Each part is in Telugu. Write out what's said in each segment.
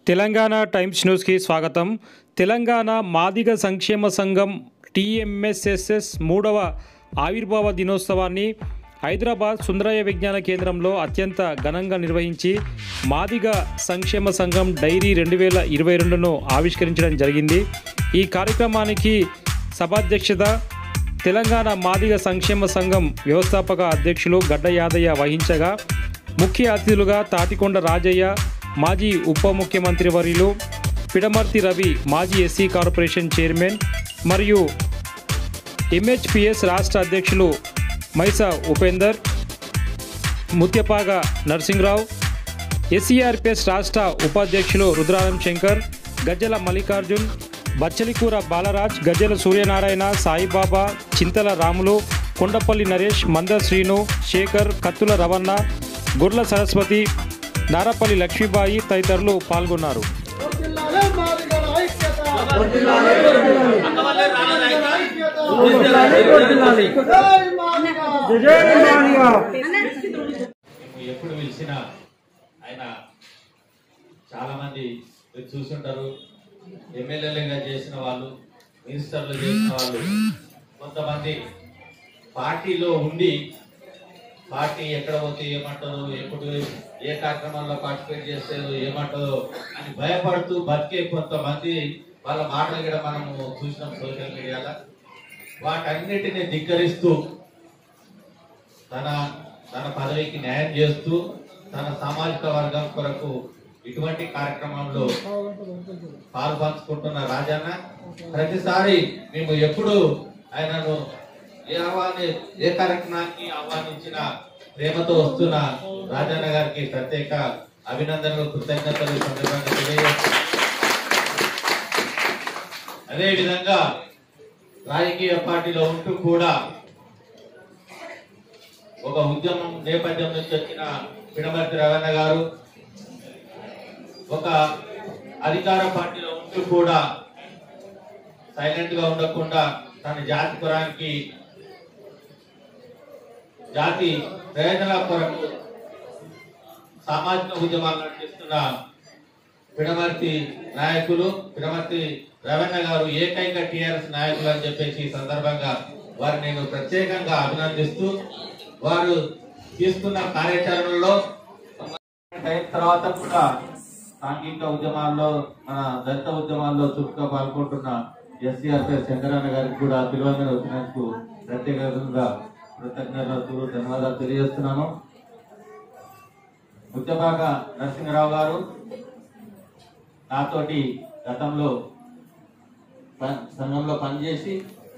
తెలంగాణ టైమ్స్ న్యూస్కి స్వాగతం తెలంగాణ మాదిగ సంక్షేమ సంఘం టీఎంఎస్ఎస్ఎస్ మూడవ ఆవిర్భావ దినోత్సవాన్ని హైదరాబాద్ సుందరయ్య విజ్ఞాన కేంద్రంలో అత్యంత ఘనంగా నిర్వహించి మాదిగ సంక్షేమ సంఘం డైరీ రెండు వేల ఇరవై రెండును ఆవిష్కరించడం జరిగింది ఈ కార్యక్రమానికి సభాధ్యక్షత తెలంగాణ మాదిగ సంక్షేమ సంఘం వ్యవస్థాపక అధ్యక్షులు గడ్డ యాదయ్య వహించగా ముఖ్య అతిథులుగా తాటికొండ రాజయ్య మాజీ ఉప ముఖ్యమంత్రి వర్యులు పిడమర్తి రవి మాజీ ఎస్సీ కార్పొరేషన్ చైర్మన్ మరియు ఎంహెచ్పిఎస్ రాష్ట్ర అధ్యక్షులు మైసా ఉపేందర్ ముత్యపాగ నరసింహరావు ఎస్సీఆర్పిఎస్ రాష్ట్ర ఉపాధ్యక్షులు రుద్రారం శంకర్ గజ్జల మల్లికార్జున్ బచ్చలికూర బాలరాజ్ గజ్జల సూర్యనారాయణ సాయిబాబా చింతల రాములు కొండపల్లి నరేష్ మంద శ్రీను శేఖర్ కత్తుల రవణ గుర్ల సరస్వతి నారపల్లి లక్ష్మీబాయి తదితరులు పాల్గొన్నారు వర్ధిల్లాలే మాదిగల ఐక్యత. జై మాదిగ. మేము ఎప్పుడు పిలిచినా ఆయన చాలా మంది మీరు చూసుంటారు ఎమ్మెల్యేలుగా చేసిన వాళ్ళు మినిస్టర్లు చేసిన వాళ్ళు కొంతమంది పార్టీలో ఉండి పార్టీ ఎక్కడ పోతే ఏమంటారు ఎప్పుడు ఏ కార్యక్రమాల్లో పార్టిసిపేట్ చేస్తారో ఏమంటారో అని భయపడుతూ బతికే కొంతమంది వాళ్ళ మాటలు కూడా మనము చూసినాం సోషల్ మీడియాలో వాటన్నిటిని ధిక్కరిస్తూ తన తన పదవికి న్యాయం చేస్తూ తన సామాజిక వర్గం కొరకు ఇటువంటి కార్యక్రమంలో పాల్పంచుకుంటున్న రాజన్న ప్రతిసారి మేము ఎప్పుడు ఆయనను ఏ ఆహ్వాని ఏ కార్యక్రమానికి ఆహ్వానించిన ప్రేమతో వస్తున్న రాజన్న గారికి ప్రత్యేక అభినందనలు కృతజ్ఞతలు ఈ సందర్భంగా తెలియజేస్తున్నాను అదే విధంగా రాజకీయ పార్టీలో ఉంటూ కూడా ఒక ఉద్యమం నేపథ్యం నుంచి వచ్చిన పిడమర్తి రవణ గారు ఒక అధికార పార్టీలో ఉంటూ కూడా సైలెంట్ గా ఉండకుండా తన జాతి పురానికి జాతి ప్రయోజనాల కొరకు సామాజిక ఉద్యమాలు నడిపిస్తున్న పిడమర్తి నాయకులు పిడమర్తి రవణ గారు ఏకైక టిఆర్ఎస్ నాయకులు అని చెప్పేసి ఈ సందర్భంగా వారిని నేను ప్రత్యేకంగా అభినందిస్తూ వారు తీసుకున్న కార్యాచరణలో అయిన తర్వాత కూడా సాంఘిక ఉద్యమాల్లో మన దళిత ఉద్యమాల్లో చురుకుగా పాల్గొంటున్న ఎస్సీఆర్పీ శంకరన్న గారికి కూడా పిలువని వచ్చినందుకు ప్రత్యేకంగా కృతజ్ఞతలు ధన్యవాదాలు తెలియజేస్తున్నాను ముత్యపాక నరసింహరావు గారు నాతోటి గతంలో ప- సంఘంలో పనిచేసి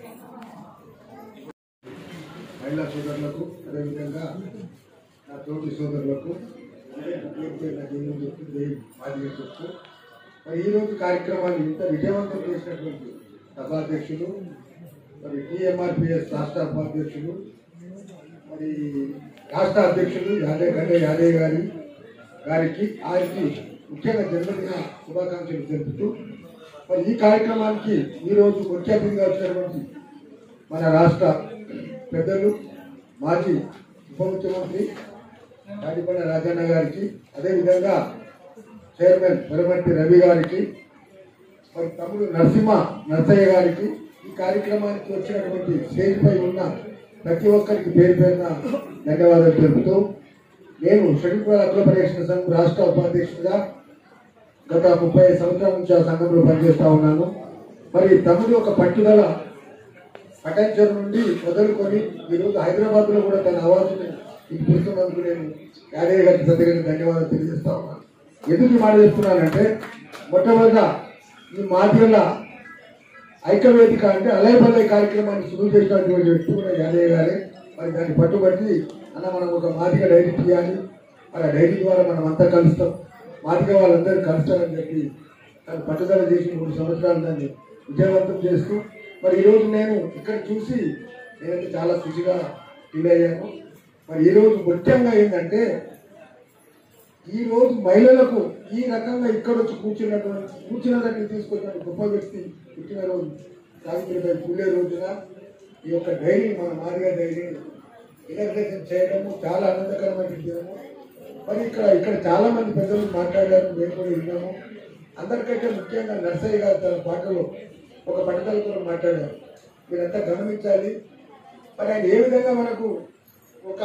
మహిళా సోదరులకు అదేవిధంగా నా తోటి సోదరులకు పేరు పేరు నా జీవనం చెప్తూ జై మాదిగా చెప్తూ మరి ఈరోజు కార్యక్రమాన్ని ఇంత విజయవంతం చేసినటువంటి సభాధ్యక్షులు మరి టీఎంఆర్పిఎస్ రాష్ట్ర ఉపాధ్యక్షులు మరి రాష్ట్ర అధ్యక్షులు యాదయ్య గడ్డ యాదయ్య గారి గారికి ఆయనకి ముఖ్యంగా జన్మదిన శుభాకాంక్షలు తెలుపుతూ మరి ఈ కార్యక్రమానికి ఈరోజు ముఖ్య అతిథిగా వచ్చినటువంటి మన రాష్ట్ర పెద్దలు మాజీ ఉప ముఖ్యమంత్రి తాటిపల్లి రాజన్న గారికి అదేవిధంగా చైర్మన్ పెరమంటి రవి గారికి మరి తమ్ముడు నరసింహ నరసయ్య గారికి ఈ కార్యక్రమానికి వచ్చినటువంటి స్టేజ్ పై ఉన్న ప్రతి ఒక్కరికి పేరు పేరున ధన్యవాదాలు తెలుపుతూ నేను షెడ్యూల్ అఖిల పర్యవేక్షణ సంఘం రాష్ట్ర ఉపాధ్యక్షుడిగా గత ముప్పై సంవత్సరాల నుంచి ఆ సంఘంలో పనిచేస్తా ఉన్నాను మరి తమ్ముడు ఒక పట్టుదల పటాన్చర్ నుండి మొదలుకొని ఈరోజు హైదరాబాద్ లో కూడా తన అవార్డుని ఇప్పిస్తున్నందుకు నేను యాదయ్య గారికి ప్రత్యేకంగా ధన్యవాదాలు తెలియజేస్తా ఉన్నాను ఎందుకు ఈ మాట చెప్తున్నానంటే మొట్టమొదట ఈ మాధ్యల ఐక్యవేదిక అంటే అలయపల్లె కార్యక్రమాన్ని సులువు చేసినటువంటి వ్యక్తి కూడా యాదయ్య గారే మరి దాన్ని పట్టుబట్టి అన్న మనం ఒక మాదిక డైరీ తీయాలి మరి ఆ డైరీ ద్వారా మనం అంతా కలుస్తాం మాదిక వాళ్ళందరూ కలుస్తారని చెప్పి తను పట్టుదల చేసి మూడు సంవత్సరాలు దాన్ని విజయవంతం చేస్తూ మరి ఈరోజు నేను ఇక్కడ చూసి నేనైతే చాలా ఖుషిగా ఫీల్ అయ్యాను మరి ఈరోజు ముఖ్యంగా ఏంటంటే ఈ రోజు మహిళలకు ఈ రకంగా ఇక్కడ వచ్చి కూర్చున్నటువంటి కూర్చున్న దగ్గర తీసుకొచ్చిన గొప్ప వ్యక్తి పుట్టినరోజు సావిత్రిబాయి పుల్లే రోజున ఈ యొక్క డైరీ మన మాదిగా డైరీ ఇనాగ్రేషన్ చేయడము చాలా ఆనందకరమైన విషయము మరి ఇక్కడ ఇక్కడ చాలా మంది పెద్దలు మాట్లాడారు మేము కూడా విన్నాము అందరికంటే ముఖ్యంగా నర్సయ్య గారు తన పాటలో ఒక పట్టుదలతో మాట్లాడారు మీరంతా గమనించాలి మరి ఆయన ఏ విధంగా మనకు ఒక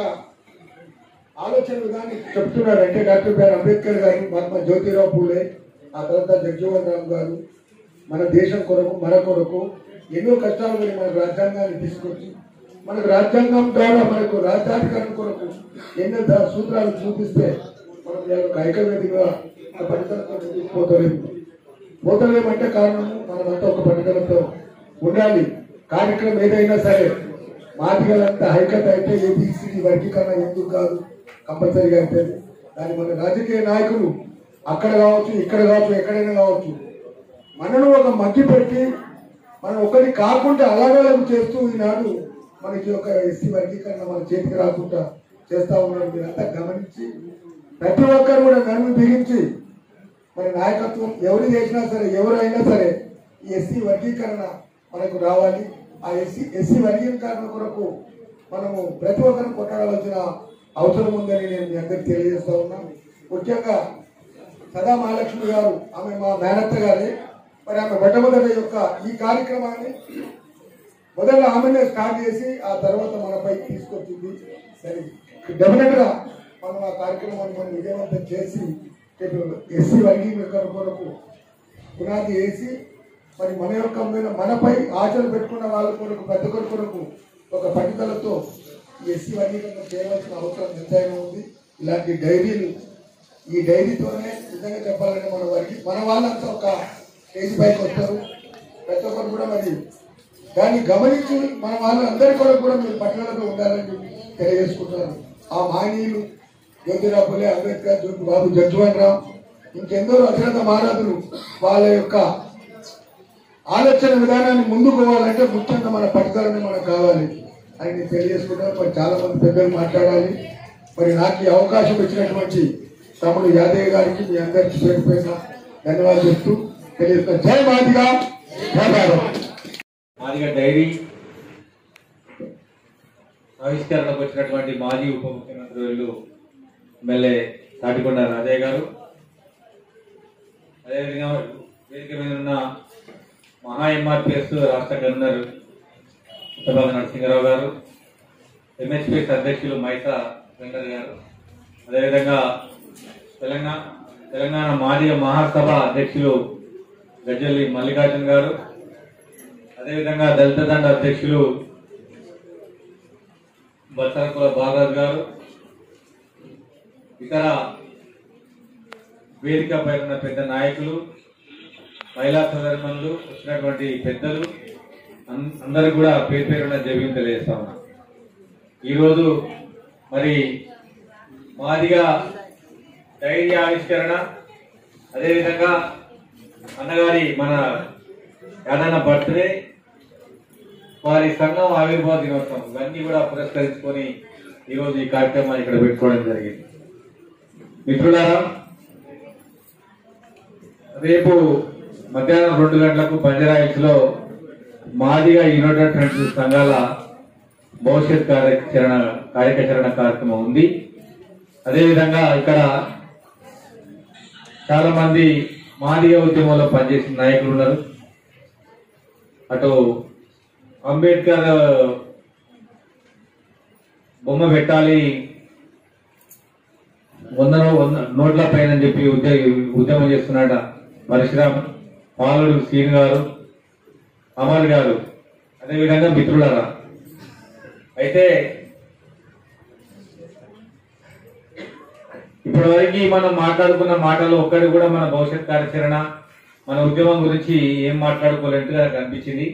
ఆలోచన విధాన్ని చెప్తున్నాడు అంటే డాక్టర్ బిఆర్ అంబేద్కర్ గారు మహాత్మా జ్యోతిరావు పూలే ఆ తర్వాత జగజీవన్ రామ్ గారు మన దేశం కొరకు మన కొరకు ఎన్నో కష్టాలు పడి మన రాజ్యాంగాన్ని తీసుకొచ్చి మనకు రాజ్యాంగం ద్వారా మనకు రాజ్యాధికారం కొరకు ఎన్నో ద- సూత్రాలు చూపిస్తే మనం ఇవాళ ఒక ఐక్యవేదిగా ఒక పట్టుదలతో ముందుకు పోతలేము పోతలేమంటే కారణం మనమంతా ఒక పట్టుదలతో ఉండాలి కార్యక్రమం ఏదైనా సరే మాదిగలంతా ఐక్యత అయితే ఏబిసిడి వర్గీకరణ ఎందుకు కాదు కంపల్సరీగా అయితే దాని మన రాజకీయ నాయకులు అక్కడ కావచ్చు ఇక్కడ కావచ్చు ఎక్కడైనా కావచ్చు మనను ఒక మగ్గి పెట్టి మనం ఒకటి కాకుండా అలాగలం చేస్తూ ఈనాడు మనకి ఒక ఎస్సీ వర్గీకరణ మన చేతికి రాకుండా చేస్తా ఉన్నాడు మీరంతా గమనించి ప్రతి ఒక్కరు కూడా నన్ను బిగించి మరి నాయకత్వం ఎవరు చేసినా సరే ఎవరైనా సరే ఈ ఎస్సీ వర్గీకరణ మనకు రావాలి ఆ ఎస్సీ ఎస్సీ వర్గీకరణ కొరకు మనము ప్రతి ఒక్కరు కొట్టాడవలసిన అవసరం ఉందని నేను మీ అందరికి తెలియజేస్తా ఉన్నా ముఖ్యంగా సదా మహాలక్ష్మి గారు ఆమె మా మేనత్త గారే మరి ఆమె మొట్టమొదటి యొక్క ఈ కార్యక్రమాన్ని మొదట ఆమెనే స్టార్ట్ చేసి ఆ తర్వాత మనపై తీసుకొచ్చింది సరే డెఫినెట్ గా మనం ఆ కార్యక్రమాన్ని మనం విజయవంతం చేసి రేపు ఎస్సీ వర్గీకరణ కొరకు పునాది వేసి మరి మన యొక్క మీద మనపై ఆశలు పెట్టుకున్న వాళ్ళ కొరకు ప్రతి ఒక్కరి కొరకు ఒక పట్టుదలతో ఈ ఎస్సీ వర్గీకరణ చేయవలసిన అవసరం ఎంతైనా ఉంది ఇలాంటి డైరీలు ఈ డైరీతోనే నిజంగా చెప్పాలంటే మన వారికి మన వాళ్ళంతా ఒక స్టేజ్ పైకి వస్తారు ప్రతి ఒక్కరు కూడా మరి దాన్ని గమనించి మన వాళ్ళందరి కొరకు కూడా మీరు పట్టణాలతో ఉండాలని చెప్పి తెలియజేసుకుంటున్నారు ఆ మానీయులు జ్యోతిరావు పులే అంబేద్కర్ జ్యోతి బాబు జగ్జీవన్ రామ్ ఇంకెందరో అత్యంత మహారాజులు వాళ్ళ యొక్క ఆలోచన విధానాన్ని ముందుకు పోవాలంటే ముఖ్యంగా మన పట్టుదలని మనకు కావాలి అని నేను తెలియజేసుకుంటాను మరి చాలా మంది పెద్దలు మాట్లాడాలి మరి నాకు ఈ అవకాశం ఇచ్చినటువంటి తమ్ముడు యాదయ్య గారికి మీ అందరికీ పేరు పేరున ధన్యవాదాలు చెప్తూ తెలియజేస్తాను జై మాదిగా జై భారత్ మాదిగా డైరీ ఆవిష్కరణకు వచ్చినటువంటి మాజీ ఉప ముఖ్యమంత్రి వర్యులు ఎమ్మెల్యే తాటికొండ రాజయ్య గారు అదేవిధంగా వేదిక మీద ఉన్న మహా ఎంఆర్పిఎస్ రాష్ట్ర గవర్నర్ ఉత్తబాగ నరసింహరావు గారు ఎంహెచ్పిఎస్ అధ్యక్షులు మైసా వెంకర్ గారు అదేవిధంగా తెలంగాణ తెలంగాణ మాజీ మహాసభ అధ్యక్షులు గజ్జల్లి మల్లికార్జున్ గారు అదేవిధంగా దళిత దండ అధ్యక్షులు బత్సరకుల బాలరాజు గారు ఇతర వేదిక పైన ఉన్న పెద్ద నాయకులు మహిళా సోదరిమణులు వచ్చినటువంటి పెద్దలు అన్- అందరూ కూడా పేరు పేరున జవ్యం తెలియజేస్తా ఉన్నా ఈరోజు మరి మాదిగా డైరీ ఆవిష్కరణ అదేవిధంగా అన్నగారి మన యాదన్న బర్త్డే వారి సంఘం ఆవిర్భావ దినోత్సవం ఇవన్నీ కూడా పురస్కరించుకొని ఈరోజు ఈ కార్యక్రమాన్ని ఇక్కడ పెట్టుకోవడం జరిగింది మిత్రులారా రేపు మధ్యాహ్నం రెండు గంటలకు బంజారాయిల్స్ లో మాదిగా యునైటెడ్ ఫ్రెండ్స్ సంఘాల భవిష్యత్ కార్యాచరణ కార్యచరణ కార్యక్రమం ఉంది అదేవిధంగా ఇక్కడ చాలా మంది మాదిగా ఉద్యమంలో పనిచేసిన నాయకులు ఉన్నారు అటు అంబేద్కర్ బొమ్మ పెట్టాలి వంద వంద నోట్ల పైన చెప్పి ఉద్య- ఉద్యమం చేస్తున్నాడ పరశురామ్ పాలుడు సీన్ గారు అమర్ గారు అదేవిధంగా మిత్రులారా అయితే ఇప్పటి వరకు మనం మాట్లాడుకున్న మాటలు ఒక్కటి కూడా మన భవిష్యత్ కార్యాచరణ మన ఉద్యమం గురించి ఏం మాట్లాడుకోలేట్టుగా నాకు అనిపించింది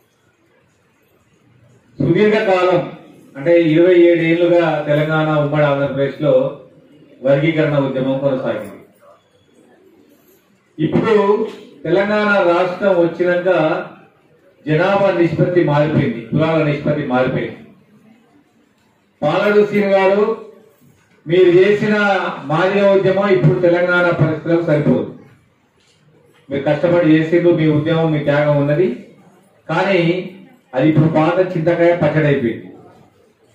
సుదీర్ఘ కాలం అంటే ఇరవై ఏడు ఏళ్లుగా తెలంగాణ ఉమ్మడి ఆంధ్రప్రదేశ్ లో వర్గీకరణ ఉద్యమం కొనసాగింది ఇప్పుడు తెలంగాణ రాష్ట్రం వచ్చినాక జనాభా నిష్పత్తి మారిపోయింది కులాల నిష్పత్తి మారిపోయింది పాలడు సీన్ గారు మీరు చేసిన మాదిగ ఉద్యమం ఇప్పుడు తెలంగాణ పరిస్థితులకు సరిపోదు మీరు కష్టపడి చేసిండ్రు మీ ఉద్యమం మీ త్యాగం ఉన్నది కానీ అది ఇప్పుడు పాత చింతకాయ పచ్చడి అయిపోయింది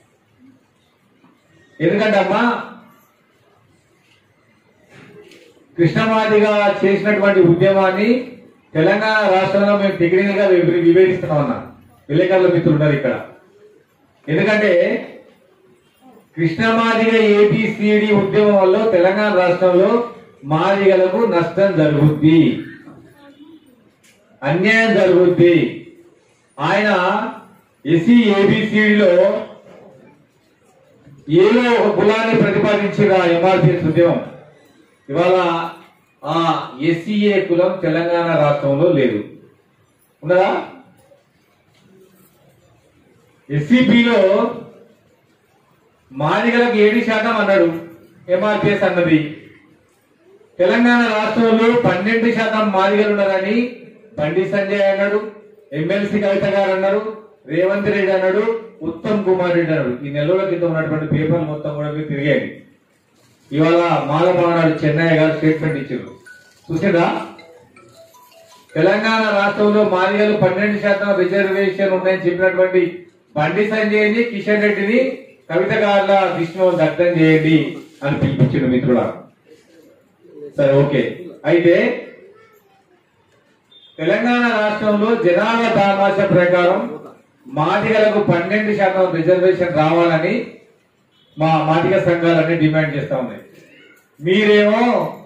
ఎందుకంటే అమ్మా కృష్ణమాదిగా చేసినటువంటి ఉద్యమాన్ని తెలంగాణ రాష్ట్రంలో మేము టెక్నికల్ గా వివ- వివరిస్తున్నాం అన్న విలేకరుల మిత్రులు ఉన్నారు ఇక్కడ ఎందుకంటే కృష్ణమాదిగ ఏబిసిడి ఉద్యమం వల్ల తెలంగాణ రాష్ట్రంలో మాదిగలకు నష్టం జరుగుద్ది అన్యాయం జరుగుద్ది ఆయన ఎస్సీ ఏబిసిడిలో ఏదో ఒక కులాన్ని ప్రతిపాదించిన ఎంఆర్పిఎస్ ఉద్యమం ఇవాళ ఆ ఎస్సీఏ కులం తెలంగాణ రాష్ట్రంలో లేదు ఉన్నదా ఎస్సీపీలో మాదిగలకు ఏడు శాతం అన్నాడు ఎంఆర్పిఎస్ అన్నది తెలంగాణ రాష్ట్రంలో పన్నెండు శాతం మాదిగలు ఉన్నారని బండి సంజయ్ అన్నాడు ఎమ్మెల్సీ కవిత గారు అన్నారు రేవంత్ రెడ్డి అన్నాడు ఉత్తమ్ కుమార్ రెడ్డి అన్నాడు ఈ నెలలో కింద ఉన్నటువంటి పేపర్లు మొత్తం కూడా మీరు తిరిగాయి ఇవాళ మాలమహానాడు చెన్నై గారు స్టేట్మెంట్ ఇచ్చారు చూసిందా తెలంగాణ రాష్ట్రంలో మాదిగలు పన్నెండు శాతం రిజర్వేషన్ ఉన్నాయని చెప్పినటువంటి బండి సంజయ్ని కిషన్ రెడ్డిని కవిత గారుల విష్ణు దగ్ధం చేయండి అని పిలిపించిండు మిత్రుల సరే ఓకే అయితే తెలంగాణ రాష్ట్రంలో జనాభా దామాష ప్రకారం మాదిగలకు పన్నెండు శాతం రిజర్వేషన్ రావాలని మా మాదిగ సంఘాలన్నీ డిమాండ్ చేస్తా ఉన్నాయి మీరేమో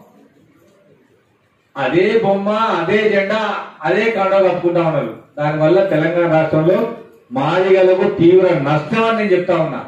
అదే బొమ్మ అదే జెండా అదే కండ కప్పుకుంటా ఉన్నారు దానివల్ల తెలంగాణ రాష్ట్రంలో మాదిగలకు తీవ్ర నష్టం అని నేను చెప్తా ఉన్నా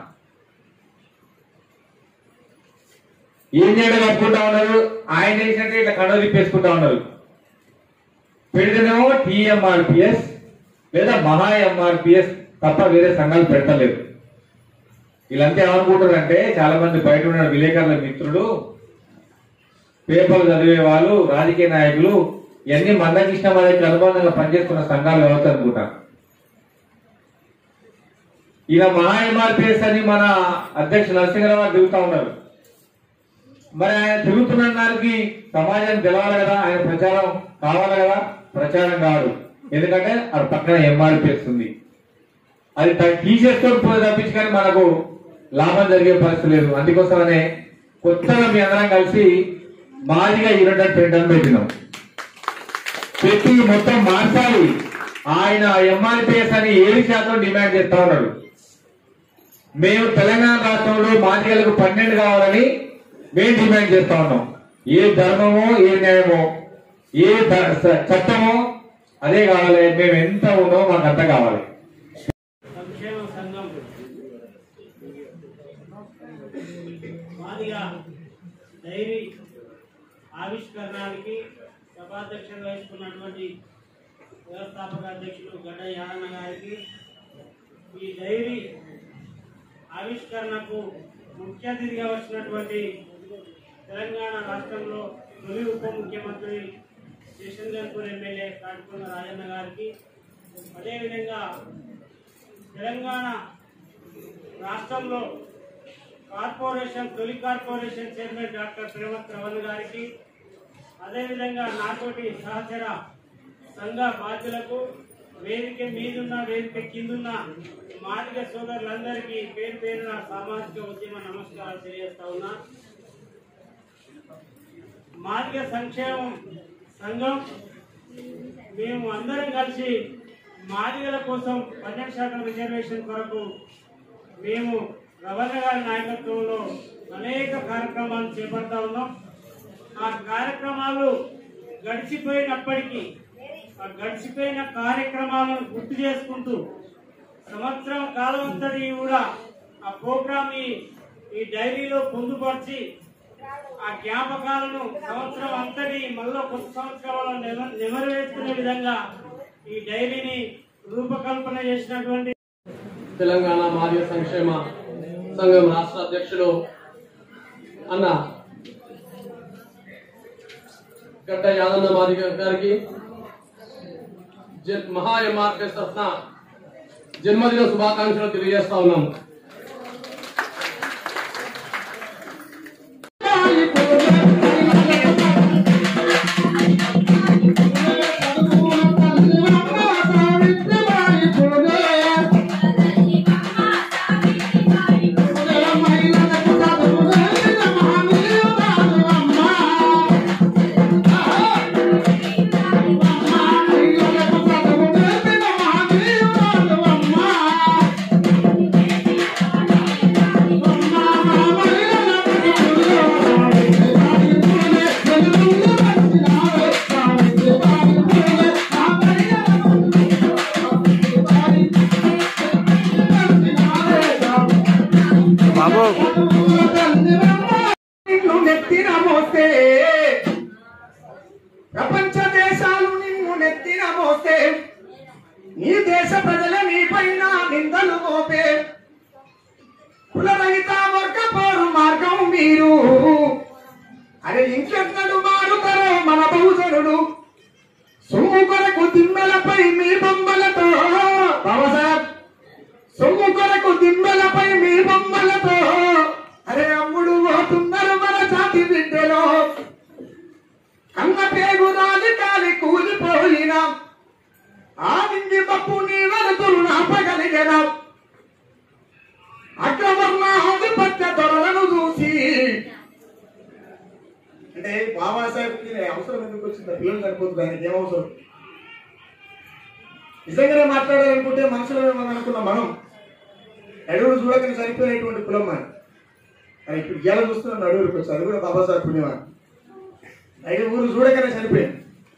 ఏం జెండా కప్పుకుంటా ఉన్నారు ఆయన వేసినట్టే ఇట్లా కండ తిప్పేసుకుంటా ఉన్నారు పెడితేనేమో టిఎంఆర్పిఎస్ లేదా మహా ఎంఆర్పిఎస్ తప్ప వేరే సంఘాలు పెట్టలేదు వీళ్ళంతా ఏమనుకుంటారు అంటే చాలా మంది బయట ఉన్న విలేకరుల మిత్రులు పేపర్లు చదివే వాళ్ళు రాజకీయ నాయకులు ఇవన్నీ మందకృష్ణ వారికి అనుబంధంగా పనిచేస్తున్న సంఘాలు వ్యవస్థ అనుకుంటారు ఈయన మహా ఎంఆర్పిఎస్ అని మన అధ్యక్షుడు నరసింహరావు గారు తిరుగుతా ఉన్నారు మరి ఆయన తిరుగుతున్న దానికి సమాజం తెలవాలి కదా ఆయన ప్రచారం కావాలి కదా ప్రచారం కాదు ఎందుకంటే అది పక్కన ఎంఆర్పిఎస్ ఉంది అది త- తీసేసుకొని పోయి తప్పించి కానీ మనకు లాభం జరిగే పరిస్థితి లేదు అందుకోసమనే కొత్తగా మీ అందరం కలిసి మాదిగా యూనిట్ ట్రెండ్ అని పెట్టినాం పెట్టి మొత్తం మార్చాలి ఆయన ఎంఆర్పిఎస్ అని ఏడు శాతం డిమాండ్ చేస్తా ఉన్నాడు మేము తెలంగాణ రాష్ట్రంలో మాదిగలకు పన్నెండు కావాలని మేము డిమాండ్ చేస్తా ఉన్నాం ఏ ధర్మమో ఏ న్యాయమో ఏ ధ- స- చట్టమో అదే కావాలి మేము ఎంత ఉన్నామో మాకు అంత కావాలి సంక్షేమ సంఘం మాదిగా డైరీ ఆవిష్కరణానికి సభాధ్యక్షులు వహిస్తున్నటువంటి వ్యవస్థాపక అధ్యక్షులు గడ్డ యాదన్న గారికి ఈ డైరీ ఆవిష్కరణకు ముఖ్య అతిథిగా వచ్చినటువంటి తెలంగాణ రాష్ట్రంలో తొలి ఉప ముఖ్యమంత్రి శేషంగర్పూర్ ఎమ్మెల్యే కాటుకున్న రాజన్న గారికి అదేవిధంగా తెలంగాణ రాష్ట్రంలో కార్పొరేషన్ తొలి corporation chairman doctor Premath Ravan గారికి అదేవిధంగా నాతోటి సహచర సంఘ బాధ్యులకు వేదిక మీదున్న వేదిక కిందున్న మాదిగ సోదరులందరికీ పేరు పేరున సామాజిక ఉద్యమ నమస్కారాలు తెలియజేస్తా ఉన్నా మాదిగ సంక్షేమం సంఘం మేము అందరం కలిసి మాదిగల కోసం పన్నెండు శాతం రిజర్వేషన్ కొరకు మేము రవణ గారి నాయకత్వంలో అనేక కార్యక్రమాలు చేపడతా ఉన్నాం ఆ కార్యక్రమాలు గడిచిపోయినప్పటికీ ఆ గడిచిపోయిన కార్యక్రమాలను గుర్తు చేసుకుంటూ సంవత్సరం కాలం అంతటి కూడా ఆ ప్రోగ్రామ్ ఈ ఈ డైరీలో పొందుపరిచి ఆ జ్ఞాపకాలను సంవత్సరం అంతటి మళ్ళీ కొత్త సంవత్సరాలలో నెమ- నెమరువేసుకునే విధంగా ఈ డైరీని రూపకల్పన చేసినటువంటి తెలంగాణ మాదిగ సంక్షేమ సంఘం రాష్ట్ర అధ్యక్షులు అన్న గడ్డ యాదన్న మాదిగ గారికి జన్- మహా ఎంఆర్పిఎస్ తరఫున జన్మదిన శుభాకాంక్షలు తెలియజేస్తా ఉన్నాము అమ్మ బాబు నిన్ను నెత్తిన మోస్తే ప్రపంచ దేశాలు నిన్ను నెత్తిన మోస్తే నీ దేశ ప్రజల నీ పైన నిందలు మోపే కులరహిత వర్గ పోరు మార్గం మీరు అరే ఇంకెన్నడు మారుతారో మన బహుజనుడు సొమ్ము కొరకు దిమ్మెలపై మీ బొమ్మలతో బాబాసాహెబ్ సొమ్ము కొరకు దిమ్మెలపై మీ బొమ్మలతో అరే అమ్ముడు పోతున్నారు మన జాతి బిడ్డలో కన్న పేగు రాలి కాలి కూలిపోయినా ఆ నిండి పప్పు నీ వెలుతురు నాపగలిగిన అక్రమర్ణ ఆధిపత్య దొరలను చూసి అంటే బాబాసాహెబ్కి అవసరం ఎందుకు వచ్చింది పిల్లలు సరిపోతుంది ఆయనకి ఏం అవసరం నిజంగానే మాట్లాడాలనుకుంటే మనసులో ఏమని అనుకున్నాం మనం నడువురు చూడకని చనిపోయినటువంటి కులం అని కానీ ఇప్పుడు గేల చూస్తున్నాం నడువురికి వచ్చి అది కూడా బాబాసాహెబ్ పుణ్యమా నడువురు చూడకనే చనిపోయింది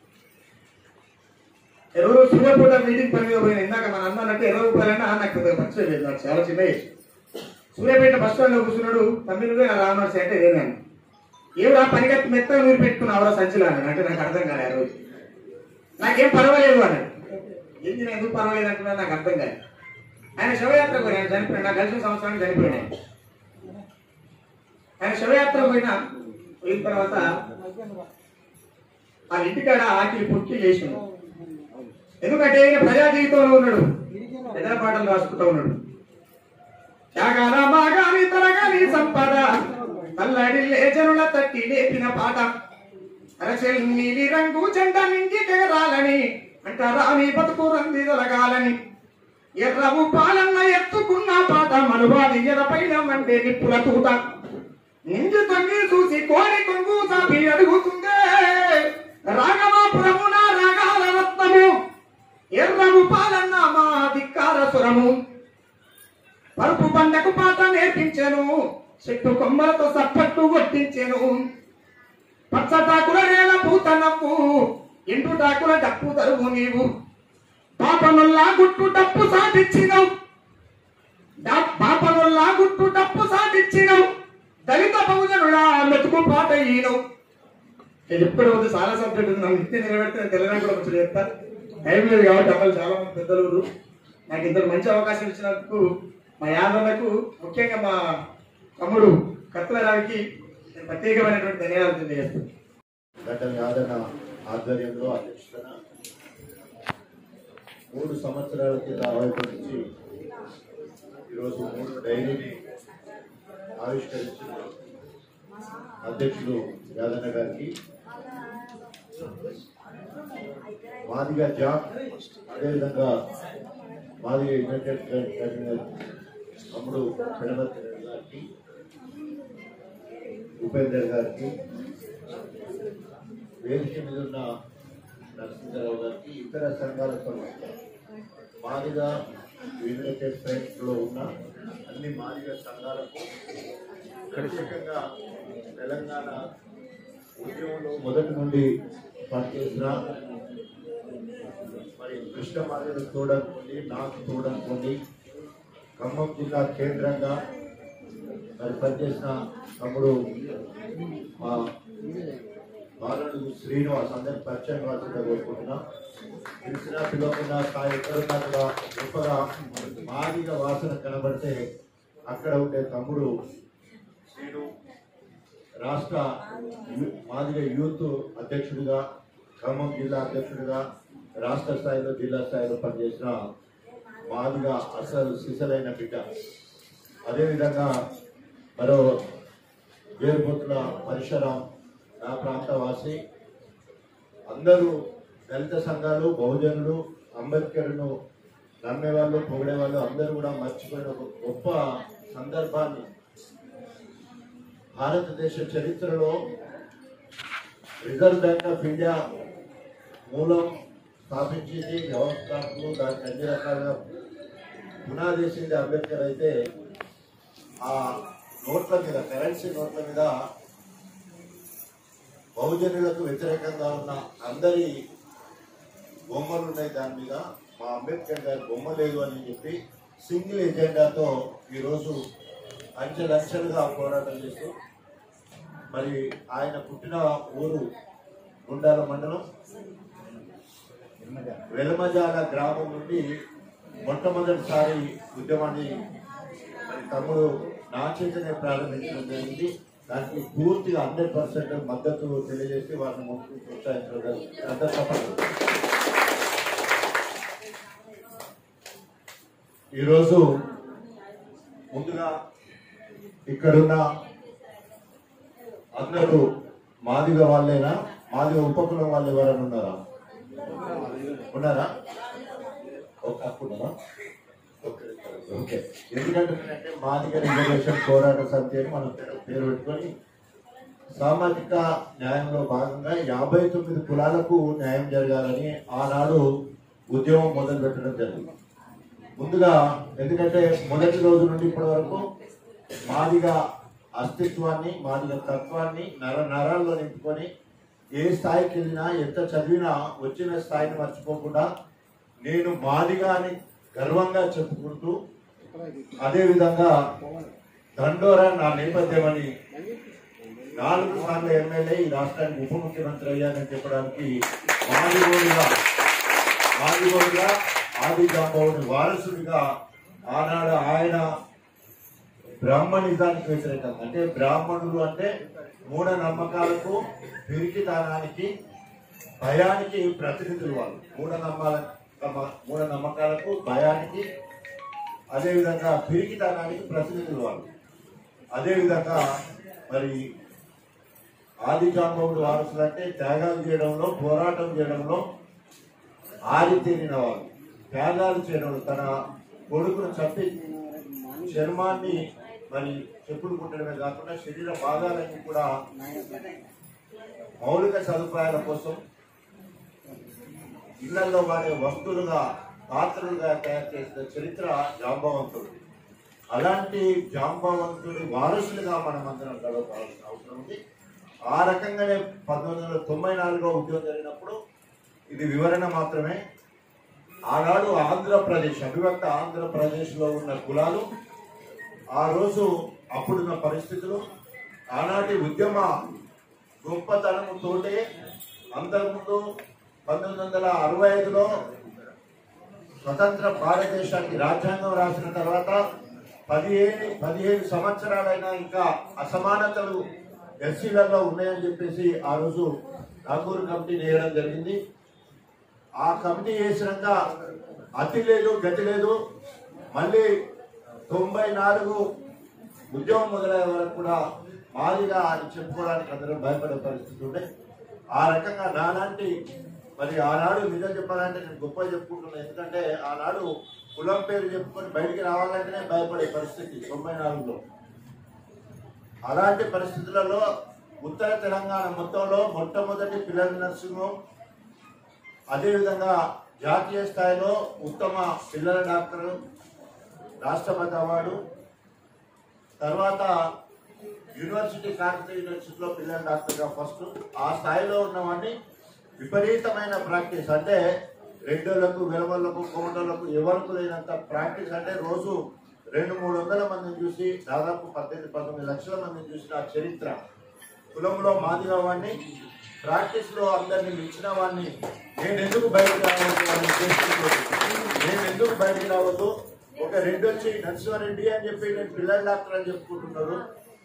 ఎవరు సూర్యపూట మీటింగ్ పని మీద పోయిన ఇందాక మన అన్నానంటే ఇరవై రూపాయలన్నా నాకు పెద్దగా మంచిగా లేదు నాకు చాలా చిన్న ఏజ్ సూర్యాపేట బస్ స్టాండ్ లో కూర్చున్నాడు తమ్మినుగా నా రామనర్సి అంటే ఏదని ఏమిరా పనిగా మెత్తగా మీరు పెట్టుకున్నావరా సంచిలో అన్నాడు అంటే నాకు అర్థం కాలే ఆ రోజు నాకేం పర్వాలేదు అన్నాడు ఏంది నేను ఎందుకు పర్వాలేదు అంటున్నా నాకు అర్థం కాదు ఆయన శవయాత్ర పోయిన ఆయన చనిపోయాడు నాకు కలిసిన సంవత్సరానికి చనిపోయాడు ఆయన. ఆయన శవయాత్ర పోయిన పోయిన తర్వాత ఆ ఇంటికాడ ఆకిలి పుట్టి చేసిండు ఎందుకంటే ఈయన ప్రజా జీవితంలో ఉన్నాడు పెద్ద పాటలు రాసుకుంటూ ఉన్నాడు త్యాగాల మాగాని తరగాని సంపద తల్లడి లేజనుల తట్టి లేపిన పాట అరచెల్ నీలి రంగు జెండా నింగి ఎగరాలని అంటారా నీ బతుకు రంది తొలగాలని ఎర్రవు పాలన్న ఎత్తుకున్న పాట మనువాది ఎరపైన మండే నిప్పుల తూట నింగి తొంగి చూసి కోడి కొంగు సాపి అడుగుతుందే రాఘవాపురమున రాగాల రత్నము ఎర్రవు పాలన్న మా ధిక్కార సురము పరుపు పండకు పాట నేర్పించాను చెట్టు కొమ్మలతో సప్పట్టు కొట్టించాను పచ్చటాకుల నేల పూత నవ్వు ఎండు టాకుల డప్పు తరువు నీవు పాపనుల్లా గుట్టు డప్పు సాటిచ్చినవు డా- పాపనుల్లా గుట్టు డప్పు సాటిచ్చినవు దళిత బహుజనుడా మెతుకు పాట ఈయనవు నేను ఎప్పుడు ఉంది చాలా సబ్జెక్ట్ ఉంది నాకు నిత్యం నిలబెడితే తెలంగాణ కూడా వచ్చి చెప్తా టైం లేదు కాబట్టి అమ్మలు చాలా మంది పెద్దలు నాకు ఇంత మంచి అవకాశం ఇచ్చినందుకు మా యాదన్నకు ముఖ్యంగా మా తమ్ముడు కత్తులరావుకి నేను ప్రత్యేకమైనటువంటి ధన్యవాదాలు తెలియజేస్తాను గడ్డం యాదన ఆధ్వర్యంలో అధ్యక్షతన మూడు సంవత్సరాల క్రితం ఆవిర్భవించి ఈరోజు మూడు డైరీని ఆవిష్కరించిన అధ్యక్షులు యాదన్న గారికి మాదిగా జాబ్ అదేవిధంగా మాదిగా యునైటెడ్ ఫ్రంట్ కన్వీనర్ తమ్ముడు పిడమర్తి గారికి ఉపేందర్ గారికి వేదిక మీద ఉన్న నరసింహరావు గారికి ఇతర సంఘాలతో మాదిగా యునైటెడ్ ఫ్రంట్ లో ఉన్న అన్ని మాదిగ సంఘాలకు ప్రత్యేకంగా తెలంగాణ ఉద్యమంలో మొదటి నుండి పనిచేసిన మరి కృష్ణ మాదిగలు చూడనుకోండి నాకు చూడనుకోండి ఖమ్మం జిల్లా కేంద్రంగా మరి పనిచేసిన తమ్ముడు మా బాలుడు శ్రీనివాస్ అందరి పరిచయం కావాల్సిందిగా కోరుకుంటున్నాం తెలిసిన పిలవకుండా స్థాయి ఎక్కడున్నా కూడా గొప్పగా మాదిగా వాసన కనబడితే అక్కడ ఉండే తమ్ముడు శ్రీను రాష్ట్ర యూ- మాదిగ యూత్ అధ్యక్షుడిగా ఖమ్మం జిల్లా అధ్యక్షుడిగా రాష్ట్ర స్థాయిలో జిల్లా స్థాయిలో పనిచేసిన మాదిగా అసలు సిసలైన బిడ్డ అదేవిధంగా మరో వేరుపోతుల పరశురాం నా ప్రాంతవాసి అందరూ దళిత సంఘాలు బహుజనులు అంబేద్కర్ను నమ్మేవాళ్ళు పొగిడేవాళ్ళు అందరూ కూడా మర్చిపోయిన ఒక గొప్ప సందర్భాన్ని భారతదేశ చరిత్రలో రిజర్వ్ బ్యాంక్ ఆఫ్ ఇండియా మూలం స్థాపించింది వ్యవస్థాపకులు దానికి అన్ని రకాలుగా పునాదేసింది అంబేద్కర్ అయితే ఆ నోట్ల మీద కరెన్సీ నోట్ల మీద బహుజనులకు వ్యతిరేకంగా ఉన్న అందరి బొమ్మలు ఉన్నాయి దాని మీద మా అంబేద్కర్ గారి బొమ్మ లేదు అని చెప్పి సింగిల్ ఎజెండాతో ఈరోజు అంచెలంచెలుగా పోరాటం చేస్తూ మరి ఆయన పుట్టిన ఊరు గుండాల మండలం వెలమజాల గ్రామం నుండి మొట్టమొదటిసారి ఉద్యమాన్ని మరి తమ్ముడు నా చేతనే ప్రారంభించడం జరిగింది దానికి పూర్తిగా హండ్రెడ్ పర్సెంట్ మద్దతు తెలియజేసి వారిని ముందుకు ప్రోత్సహించడం అందరూ తప్పదు ఈరోజు ముందుగా ఇక్కడున్న అందరూ మాదిగ వాళ్ళేనా మాదిగ ఉపకులం వాళ్ళు ఎవరైనా ఉన్నారా ఉన్నారా ఒక ఉన్నారా ఓకే. ఓకే ఎందుకంటే మాదిగ రిజర్వేషన్ పోరాట సమితి అని మనం పేరు పేరు పెట్టుకొని సామాజిక న్యాయంలో భాగంగా యాభై తొమ్మిది కులాలకు న్యాయం జరగాలని ఆనాడు ఉద్యమం మొదలు పెట్టడం జరిగింది ముందుగా ఎందుకంటే మొదటి రోజు నుండి ఇప్పటి వరకు మాదిగ అస్తిత్వాన్ని మాదిగ తత్వాన్ని నర నరాల్లో నింపుకొని ఏ స్థాయికి వెళ్ళినా ఎంత చదివినా వచ్చిన స్థాయిని మర్చిపోకుండా నేను మాదిగా అని గర్వంగా చెప్పుకుంటూ అదే విధంగా దండోరా నా నేపథ్యం అని నాలుగు సార్లు ఎమ్మెల్యే ఈ రాష్ట్రానికి ఉప ముఖ్యమంత్రి అయ్యానని చెప్పడానికి మాదిగోడుగా మాదిగోడుగా ఆది జాంబవుని వారసుడిగా ఆనాడు ఆయన బ్రాహ్మణిజానికి వ్యతిరేకంగా అంటే బ్రాహ్మణులు అంటే మూఢ నమ్మకాలకు పిరికితనానికి భయానికి ప్రతినిధులు వాళ్ళు మూఢ నమ్మాల మూఢ నమ్మకాలకు భయానికి అదేవిధంగా పిరికితనానికి ప్రతినిధులు వాళ్ళు అదేవిధంగా మరి ఆది జాంబవుడు వారసులు అంటే త్యాగాలు చేయడంలో పోరాటం చేయడంలో ఆరితేరిన వాళ్ళు త్యాగాలు చేయడంలో తన కొడుకును చంపి చర్మాన్ని మరి చెప్పులు కుట్టడమే కాకుండా శరీర భాగాలన్నీ కూడా మౌలిక సదుపాయాల కోసం ఇళ్లలో వాడే వస్తువులుగా పాత్రలుగా తయారు చేసిన చరిత్ర జాంబవంతుడు అలాంటి జాంబవంతుడి వారసులుగా మనం అందరం గడపాల్సిన అవసరం ఉంది ఆ రకంగానే పంతొమ్మిది వందల తొంభై నాలుగో ఉద్యోగం జరిగినప్పుడు ఇది వివరణ మాత్రమే ఆనాడు ఆంధ్రప్రదేశ్ అభివ్యక్త ఆంధ్రప్రదేశ్లో ఉన్న కులాలు ఆ రోజు అప్పుడున్న పరిస్థితులు ఆనాటి ఉద్యమ గొప్పతనంతోటే అంతకుముందు పంతొమ్మిది వందల అరవై ఐదులో స్వతంత్ర భారతదేశానికి రాజ్యాంగం రాసిన తర్వాత పదిహేను పదిహేను సంవత్సరాలైనా ఇంకా అసమానతలు ఎస్సీలలో ఉన్నాయని చెప్పేసి ఆ రోజు నాగూరు కమిటీ వేయడం జరిగింది ఆ కమిటీ వేసినాక అతి లేదు గతి లేదు మళ్ళీ తొంభై నాలుగు ఉద్యమం మొదలయ్యే వరకు కూడా మాదిగా అని చెప్పుకోవడానికి అందరూ భయపడే పరిస్థితి ఉండే ఆ రకంగా నాలాంటి మరి ఆనాడు నిజం చెప్పాలంటే నేను గొప్ప చెప్పుకుంటున్నాను ఎందుకంటే ఆనాడు కులం పేరు చెప్పుకొని బయటికి రావాలంటేనే భయపడే పరిస్థితి తొంభై నాలుగులో అలాంటి పరిస్థితులలో ఉత్తర తెలంగాణ మొత్తంలో మొట్టమొదటి పిల్లల నర్సింగ్ హోమ్ అదేవిధంగా జాతీయ స్థాయిలో ఉత్తమ పిల్లల డాక్టర్ రాష్ట్రపతి అవార్డు తర్వాత యూనివర్సిటీ కాకతీయ యూనివర్సిటీలో పిల్లల డాక్టర్గా ఫస్ట్ ఆ స్థాయిలో ఉన్నవాడిని విపరీతమైన ప్రాక్టీస్ అంటే రెడ్డోళ్లకు వెలవళ్లకు కోమటోళ్లకు ఎవరికి లేనంత ప్రాక్టీస్ అంటే రోజు రెండు మూడు వందల మందిని చూసి దాదాపు పద్దెనిమిది పంతొమ్మిది లక్షల మందిని చూసిన ఆ చరిత్ర కులంలో మాదిగా వాడిని ప్రాక్టీస్ లో అందరిని మించిన వాడిని నేను ఎందుకు బయటకు రావద్దు అని ఉద్దేశంతో నేను ఎందుకు బయటకు రావద్దు ఒక రెడ్డి వచ్చి నరసింహారెడ్డి అని చెప్పి నేను పిల్లల డాక్టర్ అని చెప్పుకుంటున్నాడు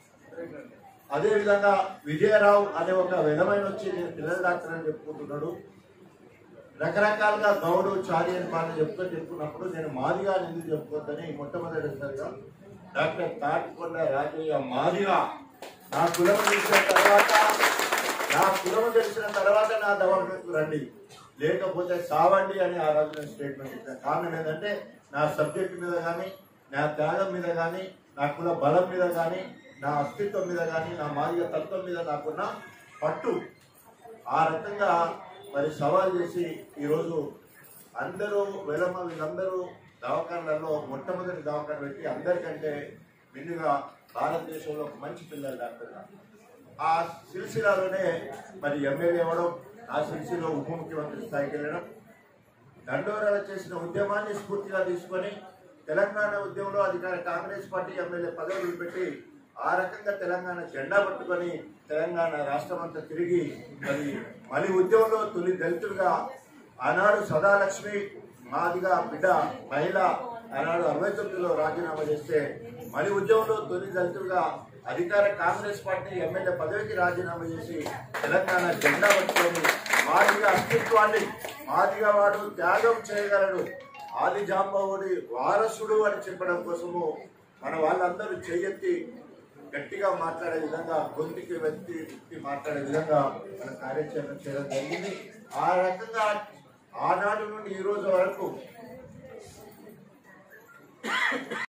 అదే విధంగా విజయరావు అనే ఒక విధమైన వచ్చి నేను పిల్లల డాక్టర్ అని చెప్పుకుంటున్నాడు రకరకాలుగా గౌడు చారి అని వాళ్ళు చెప్తూ చెప్పుకున్నప్పుడు నేను మాదిగా అని ఎందుకు చెప్పుకోవద్దని మొట్టమొదటిసారిగా డాక్టర్ తాటికొండ రాజయ్య మాదిగా నా కులం తెలిసిన తర్వాత నా కులం తెలిసిన తర్వాత నా దవాఖానకు రండి లేకపోతే సావండి అని ఆ రోజు నేను స్టేట్మెంట్ ఇచ్చాను కారణం ఏంటంటే నా సబ్జెక్ట్ మీద కానీ నా త్యాగం మీద కానీ నా కుల బలం మీద కానీ నా అస్తిత్వం మీద కానీ నా మాదిగ తత్వం మీద నాకున్న పట్టు ఆ రకంగా మరి సవాల్ చేసి ఈరోజు అందరూ వెలమ వీళ్ళందరూ దవాఖానలలో మొట్టమొదటి దవాఖాన పెట్టి అందరికంటే మిన్నుగా భారతదేశంలో ఒక మంచి పిల్లలు డాక్టర్గా ఆ సిరిసిల్లాలోనే మరి ఎమ్మెల్యే అవ్వడం ఆ సిరిసిలో ఉప ముఖ్యమంత్రి స్థాయికి వెళ్ళడం దండోరాలు చేసిన ఉద్యమాన్ని స్ఫూర్తిగా తీసుకొని తెలంగాణ ఉద్యమంలో అధికార కాంగ్రెస్ పార్టీ ఎమ్మెల్యే పదవులు పెట్టి ఆ రకంగా తెలంగాణ జెండా పట్టుకొని తెలంగాణ రాష్ట్రం అంతా తిరిగి మరి మళ్ళీ ఉద్యమంలో తొలి దళితులుగా ఆనాడు సదాలక్ష్మి మాదిగా బిడ్డ మహిళ ఆనాడు అరవై తొమ్మిదిలో రాజీనామా చేస్తే మళ్ళీ ఉద్యమంలో తొలి దళితులుగా అధికార కాంగ్రెస్ పార్టీ ఎమ్మెల్యే పదవికి రాజీనామా చేసి తెలంగాణ జెండా పట్టుకొని మాదిగా అస్తిత్వాన్ని మాదిగా వాడు త్యాగం చేయగలడు ఆది జాంబవుడి వారసుడు అని చెప్పడం కోసము మన వాళ్ళందరూ చేయెత్తి గట్టిగా మాట్లాడే విధంగా గొంతుకి వ్యక్తి వ్యక్తి మాట్లాడే విధంగా మన కార్యాచరణ చేయడం జరిగింది ఆ రకంగా ఆనాడు నుండి ఈ రోజు వరకు